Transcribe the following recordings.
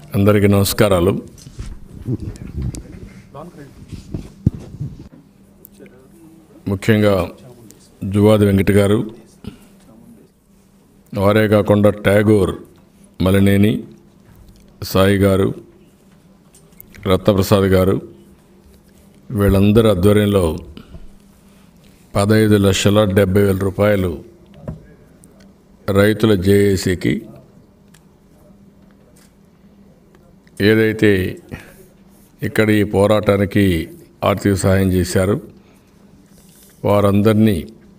అందరికీ నమస్కారాలు ముఖ్యంగా జువాది వెంకట గారు వారే కాకుండా ట్యాగోర్ మలినేని సాయి గారు రత్నప్రసాద్ గారు వీళ్ళందరి ఆధ్వర్యంలో పదహైదు లక్షల డెబ్బై వేల రూపాయలు రైతుల జేఏసీకి ఏదైతే ఇక్కడ ఈ పోరాటానికి ఆర్థిక సహాయం చేశారు వారందరినీ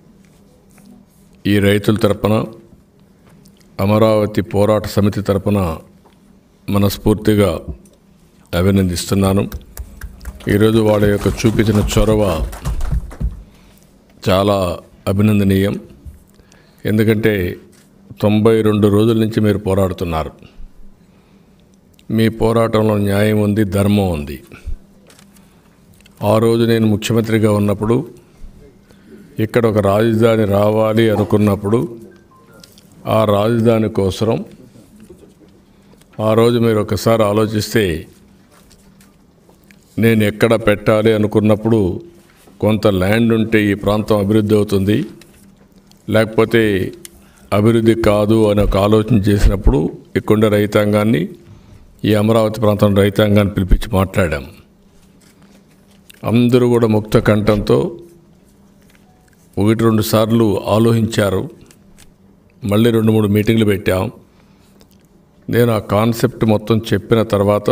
ఈ రైతుల తరపున అమరావతి పోరాట సమితి తరపున మనస్ఫూర్తిగా అభినందిస్తున్నాను ఈరోజు వాళ్ళ యొక్క చూపించిన చొరవ చాలా అభినందనీయం ఎందుకంటే తొంభై రెండు రోజుల నుంచి మీరు పోరాడుతున్నారు మీ పోరాటంలో న్యాయం ఉంది ధర్మం ఉంది ఆ రోజు నేను ముఖ్యమంత్రిగా ఉన్నప్పుడు ఇక్కడ ఒక రాజధాని రావాలి అనుకున్నప్పుడు ఆ రాజధాని కోసం ఆ రోజు మీరు ఒకసారి ఆలోచిస్తే నేను ఎక్కడ పెట్టాలి అనుకున్నప్పుడు కొంత ల్యాండ్ ఉంటే ఈ ప్రాంతం అభివృద్ధి అవుతుంది లేకపోతే అభివృద్ధి కాదు అని ఒక ఆలోచన చేసినప్పుడు ఇక్కడుండే రైతాంగాన్ని ఈ అమరావతి ప్రాంతం రైతాంగాన్ని పిలిపించి మాట్లాడాం అందరూ కూడా ముక్త కంఠంతో ఒకటి రెండు సార్లు ఆలోచించారు మళ్ళీ రెండు మూడు మీటింగ్లు పెట్టాం నేను ఆ కాన్సెప్ట్ మొత్తం చెప్పిన తర్వాత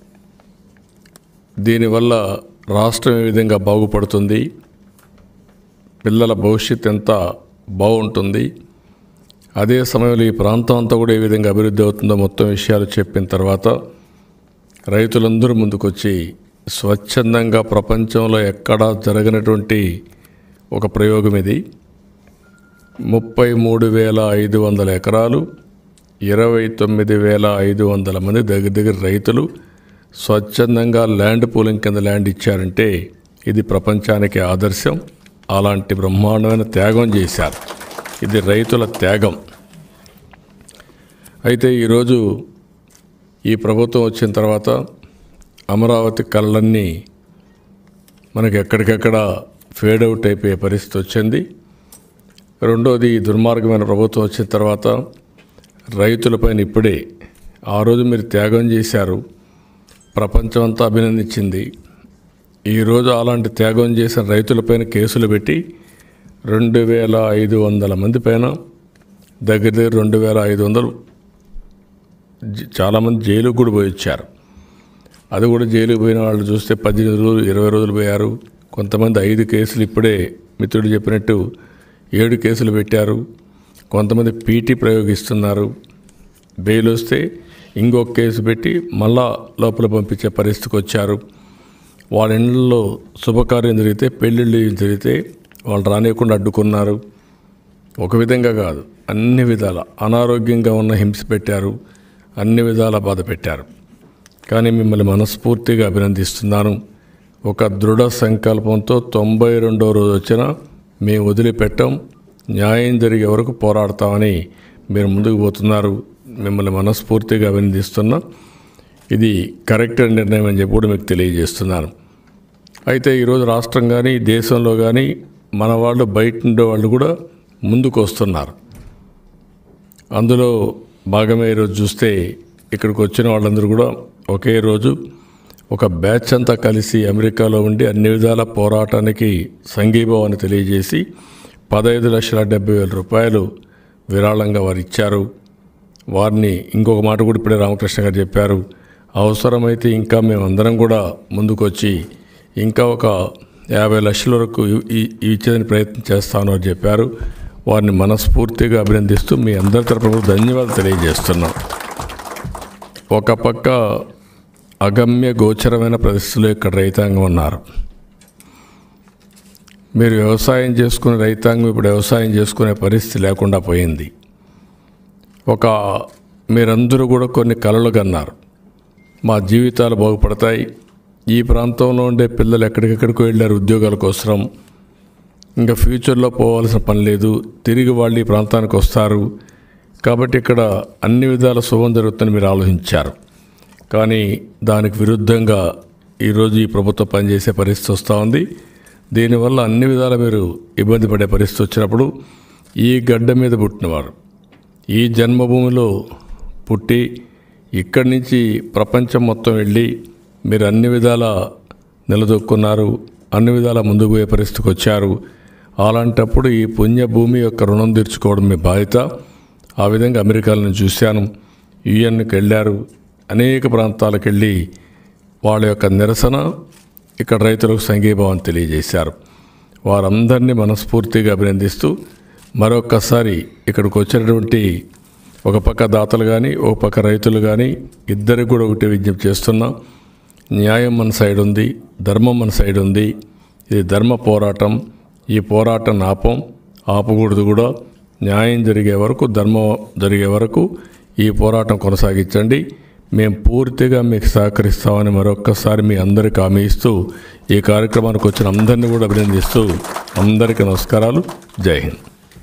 దీనివల్ల రాష్ట్రం ఏ విధంగా బాగుపడుతుంది పిల్లల భవిష్యత్ ఎంత బాగుంటుంది అదే సమయంలో ఈ ప్రాంతం అంతా కూడా ఏ విధంగా అభివృద్ధి అవుతుందో మొత్తం విషయాలు చెప్పిన తర్వాత రైతులందరూ ముందుకొచ్చి స్వచ్ఛందంగా ప్రపంచంలో ఎక్కడా జరగనటువంటి ఒక ప్రయోగం ఇది ముప్పై మూడు వేల ఐదు వందల ఎకరాలు ఇరవై తొమ్మిది వేల ఐదు వందల మంది దగ్గర దగ్గర రైతులు స్వచ్ఛందంగా ల్యాండ్ పూలింగ్ కింద ల్యాండ్ ఇచ్చారంటే ఇది ప్రపంచానికి ఆదర్శం అలాంటి బ్రహ్మాండమైన త్యాగం చేశారు ఇది రైతుల త్యాగం అయితే ఈరోజు ఈ ప్రభుత్వం వచ్చిన తర్వాత అమరావతి కళలన్నీ మనకి ఎక్కడికెక్కడ ఫేడ్ అవుట్ అయిపోయే పరిస్థితి వచ్చింది రెండోది ఈ దుర్మార్గమైన ప్రభుత్వం వచ్చిన తర్వాత రైతులపైన ఇప్పుడే ఆ రోజు మీరు త్యాగం చేశారు ప్రపంచం అంతా అభినందించింది ఈరోజు అలాంటి త్యాగం చేసిన రైతులపైన కేసులు పెట్టి రెండు వేల ఐదు వందల మంది పైన దగ్గర దగ్గర రెండు వేల ఐదు వందలు జ- చాలామంది జైలుకు కూడా పోయి వచ్చారు అది కూడా జైలుకు పోయిన వాళ్ళు చూస్తే పద్దెనిమిది రోజులు ఇరవై రోజులు పోయారు కొంతమంది ఐదు కేసులు ఇప్పుడే మిత్రుడు చెప్పినట్టు ఏడు కేసులు పెట్టారు కొంతమంది పీటీ ప్రయోగిస్తున్నారు బెయిల్ వస్తే ఇంకొక కేసు పెట్టి మళ్ళా లోపల పంపించే పరిస్థితికి వచ్చారు వాళ్ళ ఇళ్ళల్లో శుభకార్యం జరిగితే పెళ్ళిళ్ళు జరిగితే వాళ్ళు రానియకుండా అడ్డుకున్నారు ఒక విధంగా కాదు అన్ని విధాల అనారోగ్యంగా ఉన్న హింస పెట్టారు అన్ని విధాల బాధ పెట్టారు కానీ మిమ్మల్ని మనస్ఫూర్తిగా అభినందిస్తున్నాను ఒక దృఢ సంకల్పంతో తొంభై రెండో రోజు వచ్చినా మేము వదిలిపెట్టాం న్యాయం జరిగే వరకు పోరాడతామని మీరు ముందుకు పోతున్నారు మిమ్మల్ని మనస్ఫూర్తిగా అభినందిస్తున్నా ఇది కరెక్ట్ నిర్ణయం అని చెప్పి కూడా మీకు తెలియజేస్తున్నాను అయితే ఈరోజు రాష్ట్రం కానీ దేశంలో కానీ మన వాళ్ళు బయట ఉండే వాళ్ళు కూడా ముందుకు వస్తున్నారు అందులో భాగమే ఈరోజు చూస్తే ఇక్కడికి వచ్చిన వాళ్ళందరూ కూడా ఒకే రోజు ఒక బ్యాచ్ అంతా కలిసి అమెరికాలో ఉండి అన్ని విధాల పోరాటానికి సంఘీభావాన్ని తెలియజేసి పదహైదు లక్షల డెబ్బై వేల రూపాయలు విరాళంగా వారు ఇచ్చారు వారిని ఇంకొక మాట కూడా ఇప్పుడే రామకృష్ణ గారు చెప్పారు అవసరమైతే ఇంకా మేమందరం కూడా ముందుకొచ్చి ఇంకా ఒక యాభై లక్షల వరకు ఇ- ఇ- ఇచ్చేదని ప్రయత్నం చేస్తాను అని చెప్పారు వారిని మనస్ఫూర్తిగా అభినందిస్తూ మీ అందరి తరపున కూడా ధన్యవాదాలు తెలియజేస్తున్నాం ఒక పక్క అగమ్య గోచరమైన పరిస్థితుల్లో ఇక్కడ రైతాంగం ఉన్నారు మీరు వ్యవసాయం చేసుకునే రైతాంగం ఇప్పుడు వ్యవసాయం చేసుకునే పరిస్థితి లేకుండా పోయింది ఒక మీరందరూ కూడా కొన్ని కలలు కన్నారు మా జీవితాలు బాగుపడతాయి ఈ ప్రాంతంలో ఉండే పిల్లలు ఎక్కడికెక్కడికో వెళ్ళారు ఉద్యోగాల కోసం ఇంకా ఫ్యూచర్లో పోవాల్సిన పని లేదు తిరిగి వాళ్ళు ఈ ప్రాంతానికి వస్తారు కాబట్టి ఇక్కడ అన్ని విధాల శుభం జరుగుతుందని మీరు ఆలోచించారు కానీ దానికి విరుద్ధంగా ఈరోజు ఈ ప్రభుత్వం పనిచేసే పరిస్థితి వస్తూ ఉంది దీనివల్ల అన్ని విధాల మీరు ఇబ్బంది పడే పరిస్థితి వచ్చినప్పుడు ఈ గడ్డ మీద పుట్టినవారు ఈ జన్మభూమిలో పుట్టి ఇక్కడి నుంచి ప్రపంచం మొత్తం వెళ్ళి మీరు అన్ని విధాల నిలదొక్కున్నారు అన్ని విధాల ముందుకు పోయే పరిస్థితికి వచ్చారు అలాంటప్పుడు ఈ పుణ్యభూమి యొక్క రుణం తీర్చుకోవడం మీ బాధ్యత ఆ విధంగా అమెరికాలను చూశాను యుఎన్కి వెళ్ళారు అనేక ప్రాంతాలకు వెళ్ళి వాళ్ళ యొక్క నిరసన ఇక్కడ రైతులకు సంఘీభావం తెలియజేశారు వారందరినీ మనస్ఫూర్తిగా అభినందిస్తూ మరొక్కసారి ఇక్కడికి వచ్చినటువంటి ఒక పక్క దాతలు కానీ ఒక పక్క రైతులు కానీ ఇద్దరికి కూడా ఒకటి విజ్ఞప్తి చేస్తున్నా న్యాయం మన సైడ్ ఉంది ధర్మం మన సైడ్ ఉంది ఇది ధర్మ పోరాటం ఈ పోరాటం ఆపం ఆపకూడదు కూడా న్యాయం జరిగే వరకు ధర్మం జరిగే వరకు ఈ పోరాటం కొనసాగించండి మేము పూర్తిగా మీకు సహకరిస్తామని మరొక్కసారి మీ అందరికీ హామీ ఇస్తూ ఈ కార్యక్రమానికి వచ్చిన అందరినీ కూడా అభినందిస్తూ అందరికీ నమస్కారాలు జై Hind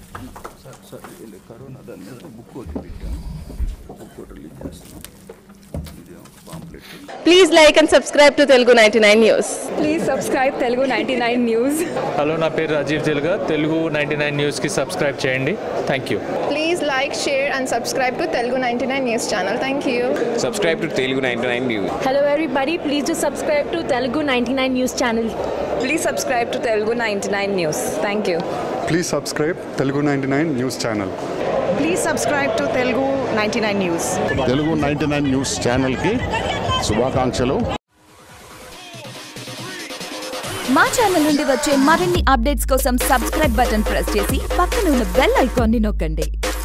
Please like and subscribe to Telugu 99 News. Please subscribe Telugu ninety nine news hello నా పేరు రాజీవ్ తెలుగా తెలుగు నైంటీ నైన్ న్యూస్కి సబ్స్క్రైబ్ చేయండి thank you Please like, share, and subscribe to Telugu 99 News channel. Thank you. subscribe to Telugu 99 News. Hello everybody, please do subscribe to Telugu 99 News channel. Please subscribe to Telugu ninety nine news thank you please subscribe Telugu ninety nine news channel please subscribe to Telugu ninety nine news Telugu ninety nine న్యూస్ ఛానల్కి శుభాకాంక్షలు మా channel నుండి వచ్చే మరిన్ని updates కోసం subscribe button press చేసి పక్కన ఉన్న బెల్ ఐకాన్ని నొక్కండి